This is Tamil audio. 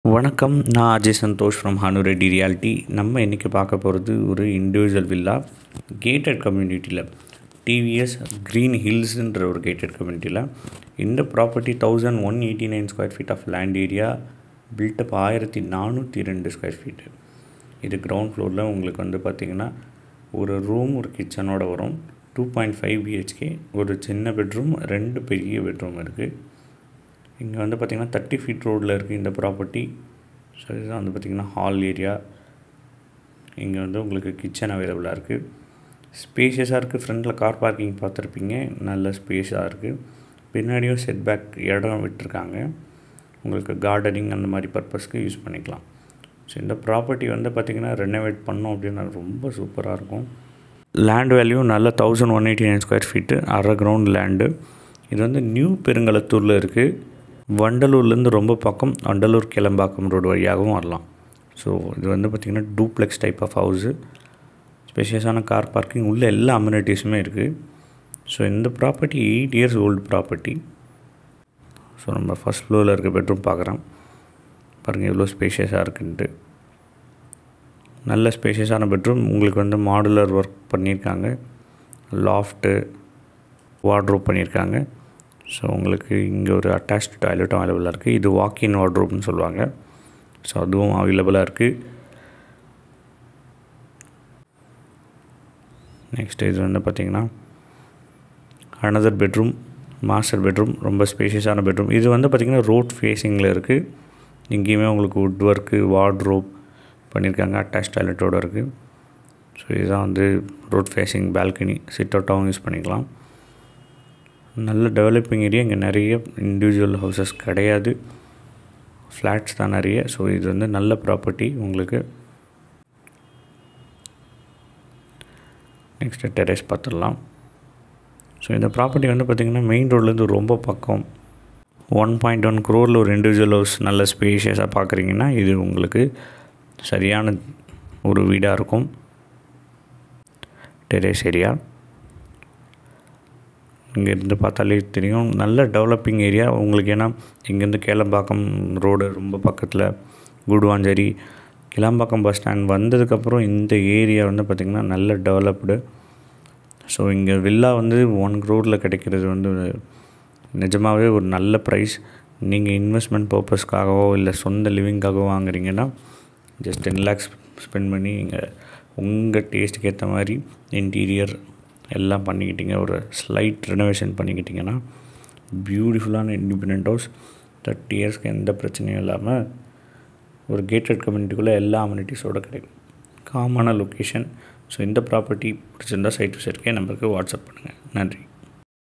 வணக்கம் நான் அஜய் சந்தோஷ் ஃப்ரம் ஹானு ரெட்டி ரியாலிட்டி நம்ம இன்றைக்கி பார்க்க போகிறது ஒரு இண்டிவிஜுவல் வில்லா கேட்டட் கம்யூனிட்டியில் டிவிஎஸ் க்ரீன் ஹில்ஸ்ன்ற ஒரு கேட்டட் கம்யூனிட்டியில் இந்த property thousand one eighty nine square feet of land area built up ஆயிரத்தி நானூற்றி ரெண்டு ஸ்கொயர் ஃபீட்டு இது கிரவுண்ட் ஃப்ளோரில் உங்களுக்கு வந்து பார்த்திங்கன்னா ஒரு ரூம் ஒரு கிச்சனோட வரும் டூ பாயிண்ட் ஃபைவ் பிஹெச்கே ஒரு சின்ன பெட்ரூம் ரெண்டு பெரிய பெட்ரூம் இருக்குது இங்கே வந்து பார்த்திங்கன்னா தேர்ட்டி ஃபீட் ரோடில் இருக்குது இந்த ப்ராப்பர்ட்டி ஸோ இதுதான் வந்து பார்த்திங்கன்னா ஹால் ஏரியா இங்கே வந்து உங்களுக்கு கிச்சன் அவைலபிளாக இருக்குது ஸ்பேஷியஸாக இருக்குது ஃப்ரண்ட்டில் கார் பார்க்கிங் பார்த்துருப்பீங்க நல்ல ஸ்பேஸாக இருக்குது பின்னாடியும் செட் பேக் இடம் விட்டுருக்காங்க உங்களுக்கு கார்டனிங் அந்த மாதிரி பர்பஸ்க்கு யூஸ் பண்ணிக்கலாம் ஸோ இந்த ப்ராப்பர்ட்டி வந்து பார்த்திங்கன்னா ரெனோவேட் பண்ணோம் அப்படின்னா ரொம்ப சூப்பராக இருக்கும் லேண்ட் வேல்யூ நல்ல thousand one eighty nine square feet அரை கிரவுண்ட் லேண்டு இது வந்து நியூ பெருங்களத்தூரில் இருக்குது வண்டலூர்லேருந்து ரொம்ப பக்கம் வண்டலூர் கிளம்பாக்கம் ரோடு வழியாகவும் வரலாம் ஸோ இது வந்து பார்த்திங்கன்னா டூப்ளெக்ஸ் டைப் ஆஃப் ஹவுஸு ஸ்பெஷியஸான கார் பார்க்கிங் உள்ள எல்லா அம்யூனிட்டிஸுமே இருக்குது ஸோ இந்த property eight years old property so நம்ம ஃபஸ்ட் ஃப்ளோரில் இருக்க பெட்ரூம் பார்க்குறோம் பாருங்கள் எவ்வளோ ஸ்பேஷியஸாக இருக்குன்ட்டு நல்ல ஸ்பேஷியஸான பெட்ரூம் உங்களுக்கு வந்து மாடுலர் ஒர்க் பண்ணியிருக்காங்க லாஃப்ட்டு வார்ட்ரோப் பண்ணியிருக்காங்க ஸோ உங்களுக்கு இங்கே ஒரு அட்டாச்டு டாய்லெட்டும் அவைலபிளாக இருக்குது இது வாக்கின் வார்ட்ரோப்னு சொல்லுவாங்க ஸோ அதுவும் அவைலபிளாக இருக்குது நெக்ஸ்ட் இது வந்து பார்த்திங்கன்னா அனதர் பெட்ரூம் மாஸ்டர் பெட்ரூம் ரொம்ப ஸ்பேஷியஸான பெட்ரூம் இது வந்து பார்த்திங்கன்னா ரோட் ஃபேஸிங்கில் இருக்குது இங்கேயுமே உங்களுக்கு வுட் ஒர்க்கு வார்ட்ரோப் பண்ணியிருக்காங்க அட்டாச் டாய்லெட்டோடு இருக்குது ஸோ இதுதான் வந்து ரோட் ஃபேஸிங் பால்கனி சிட் அவுட்டாகவும் யூஸ் பண்ணிக்கலாம் நல்ல டெவலப்பிங் ஏரியா இங்கே நிறைய இண்டிவிஜுவல் ஹவுசஸ் கிடையாது ஃப்ளாட்ஸ் தான் நிறைய ஸோ இது வந்து நல்ல ப்ராப்பர்ட்டி உங்களுக்கு நெக்ஸ்ட்டு டெரேஸ் பார்த்துடலாம் ஸோ இந்த ப்ராப்பர்ட்டி வந்து பார்த்திங்கன்னா மெயின் ரோட்லேருந்து ரொம்ப பக்கம் ஒன் பாயிண்ட் ஒன் க்ரோரில் ஒரு இண்டிவிஜுவல் ஹவுஸ் நல்ல ஸ்பேஷியஸாக பார்க்குறீங்கன்னா இது உங்களுக்கு சரியான ஒரு வீடாக இருக்கும் டெரேஸ் ஏரியா இங்கேருந்து பார்த்தாலே தெரியும் நல்ல டெவலப்பிங் ஏரியா உங்களுக்கு ஏன்னா இங்கேருந்து கேளம்பாக்கம் ரோடு ரொம்ப பக்கத்தில் குடுவாஞ்சேரி கிளாம்பாக்கம் பஸ் ஸ்டாண்ட் வந்ததுக்கப்புறம் இந்த ஏரியா வந்து பார்த்திங்கன்னா நல்ல டெவலப்டு ஸோ இங்கே வில்லா வந்து ஒன் க்ரோரில் கிடைக்கிறது வந்து நிஜமாகவே ஒரு நல்ல ப்ரைஸ் நீங்கள் இன்வெஸ்ட்மெண்ட் பர்பஸ்க்காகவோ இல்லை சொந்த லிவிங்காகவோ வாங்குறீங்கன்னா ஜஸ்ட் டென் லேக்ஸ் ஸ்பெண்ட் பண்ணி இங்கே உங்கள் டேஸ்ட்டுக்கு ஏற்ற மாதிரி இன்டீரியர் எல்லாம் பண்ணிக்கிட்டீங்க ஒரு ஸ்லைட் ரெனோவேஷன் பண்ணிக்கிட்டிங்கன்னா பியூட்டிஃபுல்லான இண்டிபெண்ட் ஹவுஸ் தேர்ட்டி இயர்ஸ்க்கு எந்த பிரச்சனையும் இல்லாமல் ஒரு கேட்டட் கம்யூனிட்டிக்குள்ளே எல்லா அம்யூனிட்டிஸோடு கிடைக்கும் காமான லொக்கேஷன் ஸோ இந்த ப்ராப்பர்ட்டி பிடிச்சிருந்தால் சைட் விசிட்கே நம்பருக்கு வாட்ஸ்அப் பண்ணுங்கள் நன்றி